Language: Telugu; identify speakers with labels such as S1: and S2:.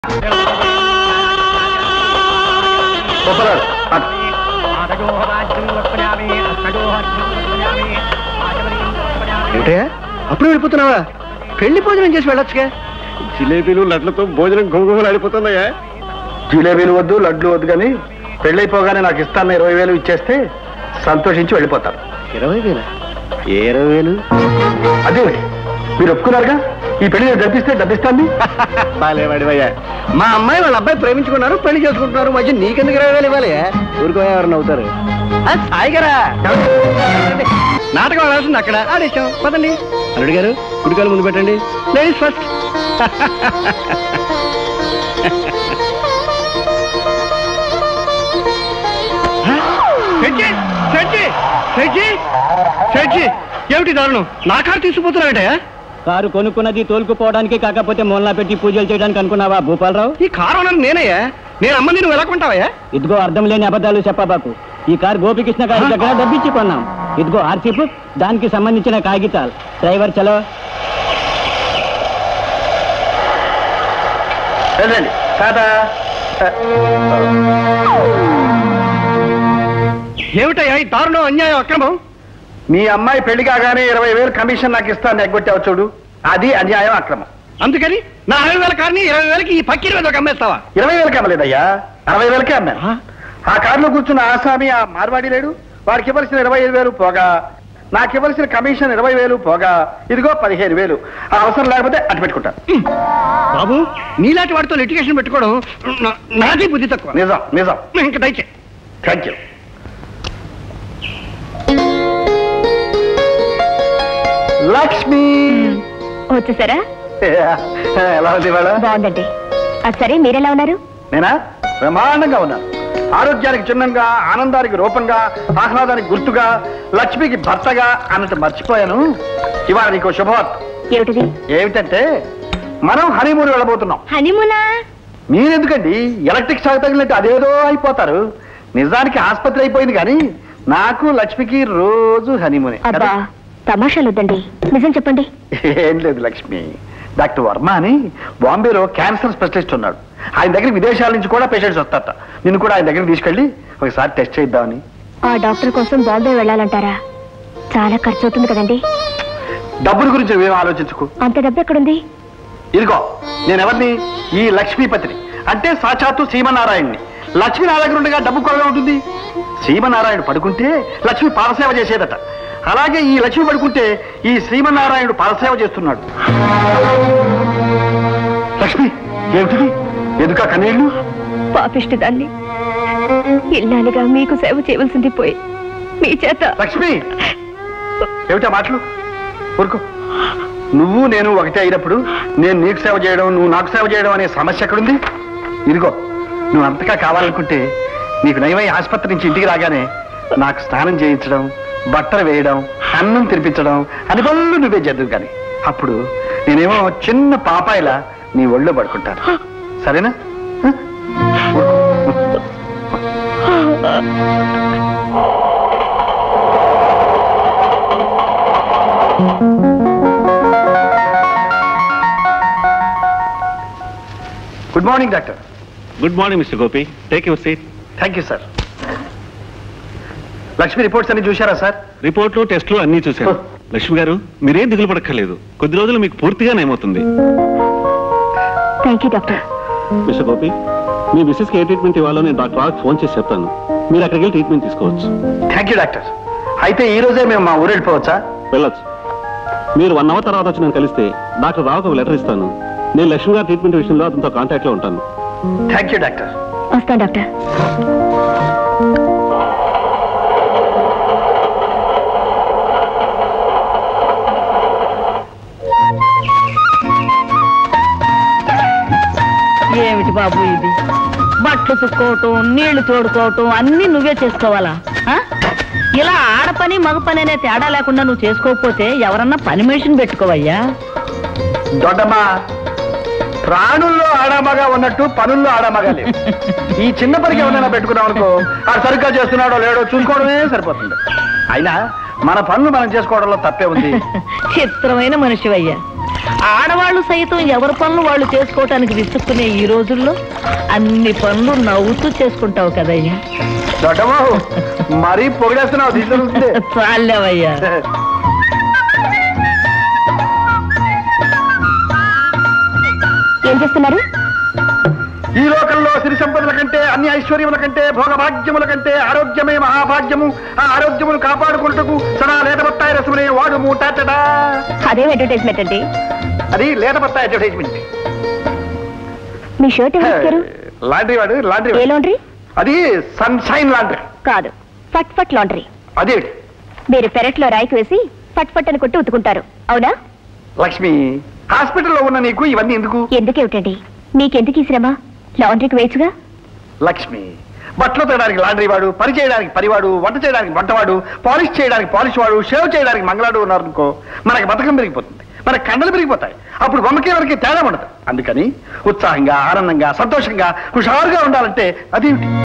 S1: గోపాలాలు, అటు. ఏమిటయ్యా అప్పుడు వెళ్ళిపోతున్నావా పెళ్లి భోజనం చేసి వెళ్ళొచ్చుగా
S2: జిలేబీలు లడ్లతో భోజనం గుమగుమలు ఆడిపోతుందయ్యా
S1: జిలేబీలు వద్దు లడ్లు వద్దు కానీ పెళ్ళైపోగానే నాకు ఇస్తాను ఇరవై వేలు ఇచ్చేస్తే సంతోషించి వెళ్ళిపోతాను ఇరవై వేలు ఇరవై వేలు అదే మీరు ఒప్పుకున్నారుగా ఈ పెళ్లి నేను డబ్బిస్తే డబ్బిస్తాను
S2: బాలేవాడివయ్యా
S1: మా అమ్మాయి వాళ్ళ అబ్బాయి ప్రేమించుకున్నారు పెళ్లి చేసుకుంటున్నారు మధ్య నీకెందుకు ఇరవై వేలు ఇవ్వాలి ఊరుకో ఎవరు నవ్వుతారు ఆ, సాయి గారా నాటకం ఆడాల్సింది అక్కడ ఆడేశాం పదండి అల్లుడు గారు కుడికాలు ముందు పెట్టండి లేడీస్ ఫస్ట్ ఏమిటి దారుణం నా కారు తీసుకుపోతున్నాడే
S3: కారు కొనుక్కున్నది తోలుకుపోవడానికి కాకపోతే మొదలా పెట్టి పూజలు చేయడానికి అనుకున్నావా భూపాలరావు
S1: ఈ కారు అన్నది నేనయ్యా నేను అమ్మంది నువ్వు ఎలా కొంటావయ్యా
S3: ఇదిగో అర్థం లేని అబద్ధాలు చెప్పబాకు ఈ కారు గోపికృష్ణ గారి దగ్గర డబ్బిచ్చి కొన్నాం ఇదిగో ఆర్సీ బుక్ దానికి సంబంధించిన కాగితాలు డ్రైవర్ చలో
S1: వెళ్ళండి టాటా ఏమిటయ్యా ఈ దారుణం అన్యాయం అక్రమం మీ అమ్మాయి పెళ్లి కాగానే ఇరవై వేలు కమిషన్ నాకు ఇస్తాను ఎగ్గొట్టావు చూడు అది అన్యాయం అక్రమం అందుకని నా అరవై వేల కార్ని ఇరవై వేలకి ఈ పక్కిరి మీద అమ్మేస్తావా ఇరవై వేలకి అమ్మలేదయ్యా అరవై వేలకే అమ్మాను ఆ కారులో కూర్చున్న ఆసామి ఆ మార్వాడి లేడు వాడికి ఇవ్వాల్సిన ఇరవై ఐదు వేలు పోగా నాకు ఇవ్వాల్సిన కమిషన్ ఇరవై వేలు పోగా ఇదిగో పదిహేను వేలు ఆ అవసరం లేకపోతే అటు పెట్టుకుంటా బాబు నీలాంటి వాడితో లిటిగేషన్ పెట్టుకోవడం నా- నాది బుద్ధి తక్కువ నిజం నిజం ఇంకా దయచే థ్యాంక్ యూ లక్ష్మి
S4: వచ్చేసారా
S1: ఎలా ఉంది ఇవాళ
S4: బాగుందండి అది సరే మీరెలా ఉన్నారు
S1: నేనా బ్రహ్మాండంగా ఉన్నాను ఆరోగ్యానికి చిహ్నంగా ఆనందానికి రూపంగా ఆహ్లాదానికి గుర్తుగా లక్ష్మికి భర్తగా అన్నట్టు మర్చిపోయాను ఇవాళ నీకు శుభవార్త
S4: ఏమిటిది
S1: ఏమిటంటే మనం హనీమూన్ వెళ్ళబోతున్నాం
S4: హనీమూనా
S1: మీరెందుకండి ఎలక్ట్రిక్ షాక్ తగిలినట్టు అదేదో అయిపోతారు నిజానికి ఆసుపత్రి అయిపోయింది కానీ నాకు లక్ష్మికి రోజు హనీమూనే
S4: అబ్బా తమాషాలు వద్దండి నిజం చెప్పండి
S1: ఏం లేదు లక్ష్మి డాక్టర్ వర్మ అని బాంబేలో క్యాన్సర్ స్పెషలిస్ట్ ఉన్నాడు ఆయన దగ్గర విదేశాల నుంచి కూడా పేషెంట్స్ వస్తారట నిన్ను కూడా ఆయన దగ్గరికి తీసుకెళ్ళి ఒకసారి టెస్ట్ చేద్దామని
S4: ఆ డాక్టర్ కోసం బాంబే వెళ్ళాలంటారా చాలా ఖర్చు అవుతుంది కదండి
S1: డబ్బుల గురించి నువ్వేం ఆలోచించుకు
S4: అంత డబ్బు ఎక్కడుంది
S1: ఇదిగో నేను ఎవరిని ఈ లక్ష్మీపతిని అంటే సాక్షాత్తు సీమనారాయణ్ని లక్ష్మి నా దగ్గర ఉండగా డబ్బు కొరగా ఉంటుంది శ్రీమనారాయణ పడుకుంటే లక్ష్మి పాదసేవ చేసేదట అలాగే ఈ లక్ష్మి పడుకుంటే ఈ శ్రీమన్నారాయణుడు పాదసేవ చేస్తున్నాడు లక్ష్మి ఏమిటిది ఎందుక కన్నీళ్లు
S4: పాపిష్టి దాన్ని ఇల్లాలిగా మీకు సేవ చేయవలసింది పోయి మీ చేత
S1: లక్ష్మి ఏమిటా మాటలు ఊరుకో నువ్వు నేను ఒకటే అయినప్పుడు నేను నీకు సేవ చేయడం నువ్వు నాకు సేవ చేయడం అనే సమస్య ఎక్కడుంది ఇదిగో నువ్వు అంతగా కావాలనుకుంటే నీకు నయమై ఆసుపత్రి నుంచి ఇంటికి రాగానే నాకు స్నానం చేయించడం బట్టలు వేయడం అన్నం తినిపించడం అని పనులు నువ్వే చేద్దు కానీ అప్పుడు నేనేమో చిన్న పాపాయిలా నీ ఒళ్ళో పడుకుంటాను సరేనా హ? ఊరుకో. Good morning doctor
S2: good morning mister Gopi take your seat
S1: thank you sir Lakshmi reports అన్ని చూశారా సార్
S2: రిపోర్ట్లు టెస్ట్లు అన్నీ చూశాను లక్ష్మి గారు మీరేం దిగులు పడక్కర్లేదు కొద్ది రోజులు మీకు పూర్తిగా నయమవుతుంది
S4: thank you doctor
S2: mister Gopi మీ మిస్సెస్కి ఏ ట్రీట్మెంట్ ఇవ్వాలో నేను డాక్టర్ రావుకి ఫోన్ చేసి చెప్తాను మీరు అక్కడికి వెళ్ళి ట్రీట్మెంట్ తీసుకోవచ్చు
S1: థ్యాంక్ యూ డాక్టర్ అయితే ఈ రోజే మేము మా ఊరు వెళ్ళిపోవచ్చా
S2: వెళ్ళొచ్చు మీరు వన్ అవర్ తర్వాత వచ్చి నేను కలిస్తే డాక్టర్ రావుకి ఒక లెటర్ ఇస్తాను నేను లక్ష్మి గారి ట్రీట్మెంట్ విషయంలో అతనితో కాంటాక్ట్ లో ఉంటాను
S1: థ్యాంక్ యూ డాక్టర్
S4: వస్తాను డాక్టర్
S5: ఏమిటి బాబు ఇది బట్టలు తుక్కోవటం నీళ్లు తోడుకోవటం అన్ని నువ్వే చేసుకోవాలా ఆ? ఇలా ఆడ పని మగ పని అనే తేడా లేకుండా నువ్వు చేసుకోకపోతే ఎవరన్నా పని మనిషిని పెట్టుకోవయ్యా
S1: దొడ్డమ్మా ప్రాణుల్లో ఆడామగా ఉన్నట్టు పనుల్లో ఆడామగా లేవు ఈ చిన్న పనికి ఎవరైనా పెట్టుకున్నాం అనుకో ఆ సరిగ్గా చేస్తున్నాడో లేడో చూసుకోవడమే సరిపోతుంది అయినా మన పనులు మనం చేసుకోవడంలో తప్పే ఉంది
S5: చిత్రమైన మనిషివయ్యా ఆడవాళ్ళు సైతం ఎవరి పనులు వాళ్ళు చేసుకోవటానికి విసుక్కునే ఈ రోజుల్లో అన్ని పనులు నవ్వుతూ చేసుకుంటావు కదయ్యా
S1: దొడ్డబాబు మరీ పొగిడేస్తున్నావు తీసుకుంటే
S5: చాలేవయ్యా
S4: ఏం చేస్తున్నారు
S1: ఈ లోకంలో సిరి సంపదల కంటే అన్ని ఐశ్వర్యముల కంటే భోగభాగ్యముల కంటే ఆరోగ్యమే మహాభాగ్యము ఆ ఆరోగ్యమును కాపాడుకుంటకు సదా లేత బత్తాయి రసమునే వాడు మూటాటడా
S4: అదేం అడ్వర్టైజ్మెంట్ అండి
S1: అది లేత బత్తాయి అడ్వర్టైజ్మెంట్
S4: మీ షర్ట్ ఎవరు ఇచ్చారు
S1: లాండ్రీ వాడు లాండ్రీ
S4: ఏ
S1: వాడు.
S4: లాండ్రీ
S1: అది సన్ షైన్ లాండ్రీ
S4: కాదు ఫట్ ఫట్ లాండ్రీ
S1: అదేమిటి
S4: మీరు పెరట్లో రాయికి వేసి ఫట్ ఫట్ అని కొట్టి ఉతుకుంటారు అవునా
S1: లక్ష్మి హాస్పిటల్లో ఉన్న నీకు ఇవన్నీ ఎందుకు
S4: ఎందుకేమిటండి మీకెందుకు ఈ శ్రమ లాండ్రీకి వేయచ్చుగా
S1: లక్ష్మి బట్టలు తేయడానికి లాండ్రీ వాడు పని చేయడానికి పనివాడు వంట చేయడానికి వంటవాడు పాలిష్ చేయడానికి పాలిష్ వాడు షేవ్ చేయడానికి మంగళాడు ఉన్నారనుకో మనకి బతకం పెరిగిపోతుంది మన కండలు పెరిగిపోతాయి అప్పుడు బొమ్మకి వరకు తేడా ఉండదు అందుకని ఉత్సాహంగా ఆనందంగా సంతోషంగా హుషారుగా ఉండాలంటే అది